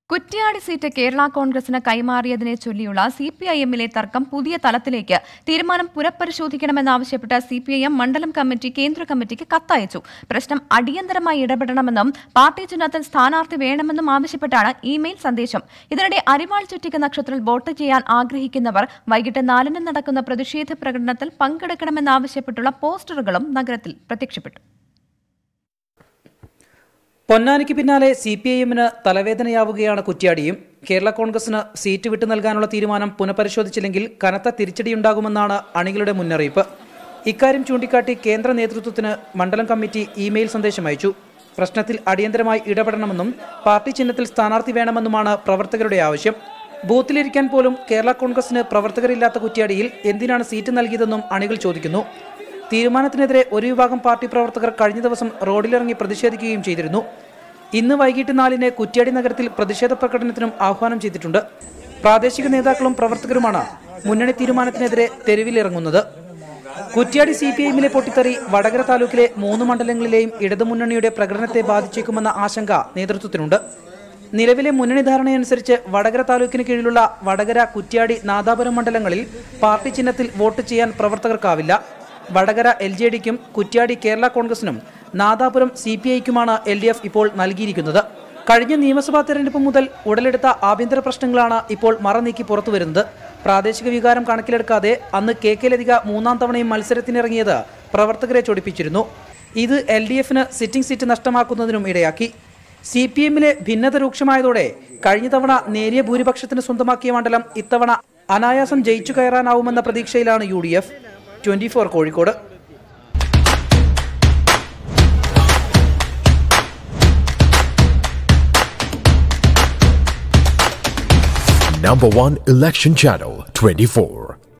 Kuttiadi seat Kerala കോൺഗ്രസിന് കൈമാറിയതിനെ ചൊല്ലിയുള്ള C P I എമ്മിലെ തർക്കം പുതിയ തലത്തിലേക്ക് തീരുമാനം പുനഃപരിശോധിക്കണമെന്നാവശ്യപ്പെട്ട് സി പി ഐ എം മണ്ഡലം കമ്മിറ്റി കേന്ദ്ര കമ്മിറ്റിക്ക് കത്തയച്ചു പ്രശ്നം അടിയന്തരമായി ഇടപെടണമെന്നും പാർട്ടി ചിഹ്നത്തിൽ സ്ഥാനാർത്ഥി വേണമെന്നും ആവശ്യപ്പെട്ടാണ് ഇമെയിൽ സന്ദേശം ഇതിനിടെ അരിവാൾ ചുറ്റിക നക്ഷത്രത്തിൽ വോട്ട് ചെയ്യാൻ ആഗ്രഹിക്കുന്നവർ വൈകിട്ട് നാലിന് നടക്കുന്ന പ്രതിഷേധ പ്രകടനത്തിൽ പങ്കെടുക്കണമെന്നാവശ്യപ്പെട്ടുള്ള പോസ്റ്ററുകളും നഗരത്തിൽ പ്രത്യക്ഷപ്പെട്ടു പൊന്നാനിക്ക് പിന്നാലെ സി പി ഐ എമ്മിന് തലവേദനയാവുകയാണ് കുറ്റ്യാടിയും കേരള കോൺഗ്രസിന് സീറ്റ് വിട്ടു നൽകാനുള്ള തീരുമാനം പുനഃപരിശോധിച്ചില്ലെങ്കിൽ കനത്ത തിരിച്ചടിയുണ്ടാകുമെന്നാണ് അണികളുടെ മുന്നറിയിപ്പ് ഇക്കാര്യം ചൂണ്ടിക്കാട്ടി കേന്ദ്ര നേതൃത്വത്തിന് മണ്ഡലം കമ്മിറ്റി ഇമെയിൽ സന്ദേശം അയച്ചു പ്രശ്നത്തിൽ അടിയന്തരമായി ഇടപെടണമെന്നും പാർട്ടി ചിഹ്നത്തിൽ സ്ഥാനാർത്ഥി വേണമെന്നുമാണ് പ്രവർത്തകരുടെ ആവശ്യം ബൂത്തിലിരിക്കാൻ പോലും കേരള കോൺഗ്രസിന് പ്രവർത്തകരില്ലാത്ത കുറ്റ്യാടിയിൽ എന്തിനാണ് സീറ്റ് നൽകിയതെന്നും അണികൾ ചോദിക്കുന്നു തീരുമാനത്തിനെതിരെ ഒരു വിഭാഗം പാർട്ടി പ്രവർത്തകർ കഴിഞ്ഞ ദിവസം റോഡിലിറങ്ങി പ്രതിഷേധിക്കുകയും ചെയ്തിരുന്നു ഇന്ന് വൈകിട്ട് നാലിന് കുറ്റ്യാടി നഗരത്തിൽ പ്രതിഷേധ പ്രകടനത്തിനും ആഹ്വാനം ചെയ്തിട്ടുണ്ട് പ്രാദേശിക നേതാക്കളും പ്രവർത്തകരുമാണ് മുന്നണി തീരുമാനത്തിനെതിരെ തെരുവിലിറങ്ങുന്നത് കുറ്റ്യാടി സി പി ഐഎമ്മിലെ പൊട്ടിത്തെറി വടകര താലൂക്കിലെ മൂന്ന് മണ്ഡലങ്ങളിലെയും ഇടതുമുന്നണിയുടെ പ്രകടനത്തെ ബാധിച്ചേക്കുമെന്ന ആശങ്ക നേതൃത്വത്തിനുണ്ട് നിലവിലെ മുന്നണി ധാരണയനുസരിച്ച് വടകര താലൂക്കിന് കീഴിലുള്ള വടകര കുറ്റ്യാടി നാദാപുരം മണ്ഡലങ്ങളിൽ പാർട്ടി ചിഹ്നത്തിൽ വോട്ട് ചെയ്യാൻ പ്രവർത്തകർക്കാവില്ല വടകര എൽ ജെ ഡിക്കും കുറ്റ്യാടി കേരള കോൺഗ്രസിനും നാദാപുരം സി പി ഐക്കുമാണ് എൽ ഡി എഫ് ഇപ്പോൾ നൽകിയിരിക്കുന്നത് കഴിഞ്ഞ നിയമസഭാ തെരഞ്ഞെടുപ്പ് മുതൽ ഉടലെടുത്ത ആഭ്യന്തര പ്രശ്നങ്ങളാണ് ഇപ്പോൾ മറനീക്കി പുറത്തുവരുന്നത് പ്രാദേശിക വികാരം കണക്കിലെടുക്കാതെ അന്ന് കെ കെ ലതിക മൂന്നാം തവണയും മത്സരത്തിനിറങ്ങിയത് പ്രവർത്തകരെ ചൊടിപ്പിച്ചിരുന്നു ഇത് എൽ ഡി എഫിന് സിറ്റിംഗ് സീറ്റ് നഷ്ടമാക്കുന്നതിനും ഇടയാക്കി സി പി എമ്മിലെ ഭിന്നത രൂക്ഷമായതോടെ കഴിഞ്ഞ തവണ നേരിയ ഭൂരിപക്ഷത്തിന് സ്വന്തമാക്കിയ മണ്ഡലം ഇത്തവണ അനായാസം ജയിച്ചു കയറാനാവുമെന്ന പ്രതീക്ഷയിലാണ് U D F twenty four Kozhikode Number one election channel 24.